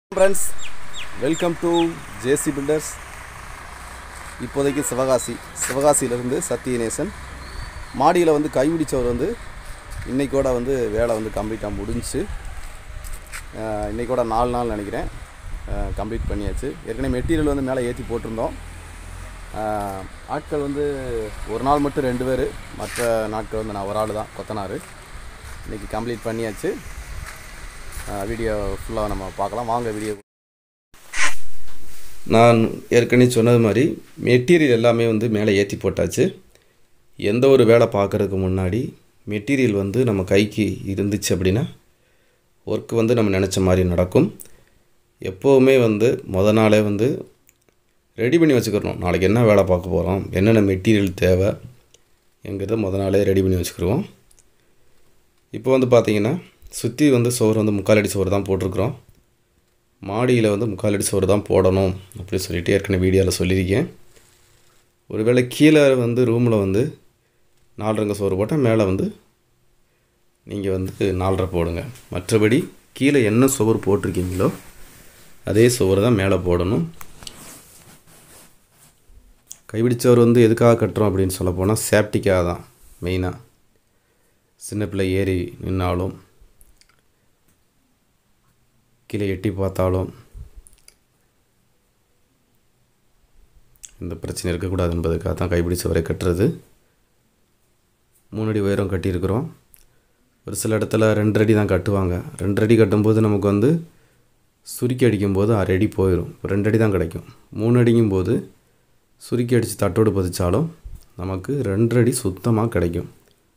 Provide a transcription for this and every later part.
friends welcome to J C builders இப்போதைக்கு சிவகாசி சிவகாசியிலேருந்து சத்தியநேசன் மாடியில் வந்து கைவிடிச்சவர் வந்து இன்னைக்கோட வந்து வேலை வந்து கம்ப்ளீட்டாக முடிஞ்சுச்சு அஹ் இன்னைக்கோட நாலு நாள் நினைக்கிறேன் கம்ப்ளீட் பண்ணியாச்சு ஏற்கனவே மெட்டீரியல் வந்து மேலே ஏற்றி போட்டிருந்தோம் அஹ் ஆட்கள் வந்து ஒரு நாள் மட்டும் ரெண்டு பேர் மற்ற நாட்கள் வந்து நான் ஒரு ஆள் தான் கொத்தனார் இன்றைக்கி கம்ப்ளீட் பண்ணியாச்சு வீடியோ ஃபுல்லாக நம்ம பார்க்கலாம் வாங்க வீடியோ நான் ஏற்கனவே சொன்னது மாதிரி மெட்டீரியல் எல்லாமே வந்து மேலே ஏற்றி போட்டாச்சு எந்த ஒரு வேலை பார்க்குறதுக்கு முன்னாடி மெட்டீரியல் வந்து நம்ம கைக்கு இருந்துச்சு அப்படின்னா ஒர்க் வந்து நம்ம நினச்ச மாதிரி நடக்கும் எப்போவுமே வந்து முத நாளே வந்து ரெடி பண்ணி வச்சுக்கிறோம் நாளைக்கு என்ன வேலை பார்க்க போகிறோம் என்னென்ன மெட்டீரியல் தேவை என்கிறத முத நாளே ரெடி பண்ணி வச்சுக்கிருவோம் இப்போ வந்து பார்த்தீங்கன்னா சுற்றி வந்து சோறு வந்து முக்கால் அடி சோறு தான் போட்டிருக்கிறோம் மாடியில் வந்து முக்கால் அடி சோறு தான் போடணும் அப்படி சொல்லிட்டு ஏற்கனவே வீடியோவில் சொல்லியிருக்கேன் ஒருவேளை கீழே வந்து ரூமில் வந்து நாலரைங்க சோறு போட்டால் மேலே வந்து நீங்கள் வந்து நாலரை போடுங்க மற்றபடி கீழே என்ன சோறு போட்டிருக்கீங்களோ அதே சோறு தான் மேலே போடணும் கைபிடிச்சவர் வந்து எதுக்காக கட்டுறோம் அப்படின்னு சொல்ல போனால் சேஃப்டிக்காக தான் மெயினாக சின்ன பிள்ளை ஏறி நின்னாலும் கீழே எட்டி பார்த்தாலும் இந்த பிரச்சனை இருக்கக்கூடாது என்பதுக்காக தான் கைப்பிடிச்ச வரை கட்டுறது மூணு அடி உயரம் கட்டியிருக்கிறோம் ஒரு சில இடத்துல ரெண்டு அடி தான் கட்டுவாங்க ரெண்டு அடி கட்டும்போது நமக்கு வந்து சுருக்கி அடிக்கும்போது அரை அடி போயிடும் ரெண்டு அடி தான் கிடைக்கும் மூணு அடிக்கும் போது சுருக்கி அடித்து தட்டோடு பதிச்சாலும் நமக்கு ரெண்டு அடி சுத்தமாக கிடைக்கும்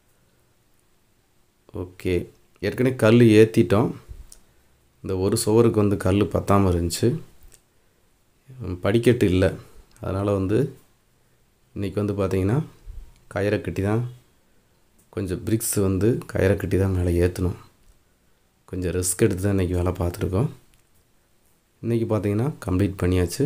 ஓகே ஏற்கனவே கல் ஏற்றிட்டோம் இந்த ஒரு சுவருக்கு வந்து கல் பத்தாமல் இருந்துச்சு படிக்கட்டு இல்லை அதனால் வந்து இன்றைக்கி வந்து பார்த்திங்கன்னா கயிறை கட்டி தான் கொஞ்சம் பிரிக்ஸ் வந்து கயிறை கட்டி தான் மேலே ஏற்றணும் கொஞ்சம் ரிஸ்க் எடுத்து தான் இன்றைக்கி வேலை பார்த்துருக்கோம் இன்றைக்கி பார்த்திங்கன்னா கம்ப்ளீட் பண்ணியாச்சு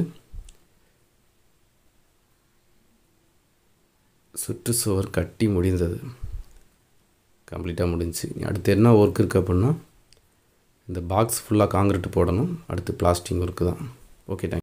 சுற்றுச்சுவர் கட்டி முடிந்தது கம்ப்ளீட்டாக முடிஞ்சுச்சு அடுத்து என்ன ஒர்க் இருக்குது அப்படின்னா இந்த பாக்ஸ் ஃபுல்லாக காங்கிரீட் போடணும் அடுத்து பிளாஸ்டிக் ஒர்க்கு தான் ஓகே தேங்க்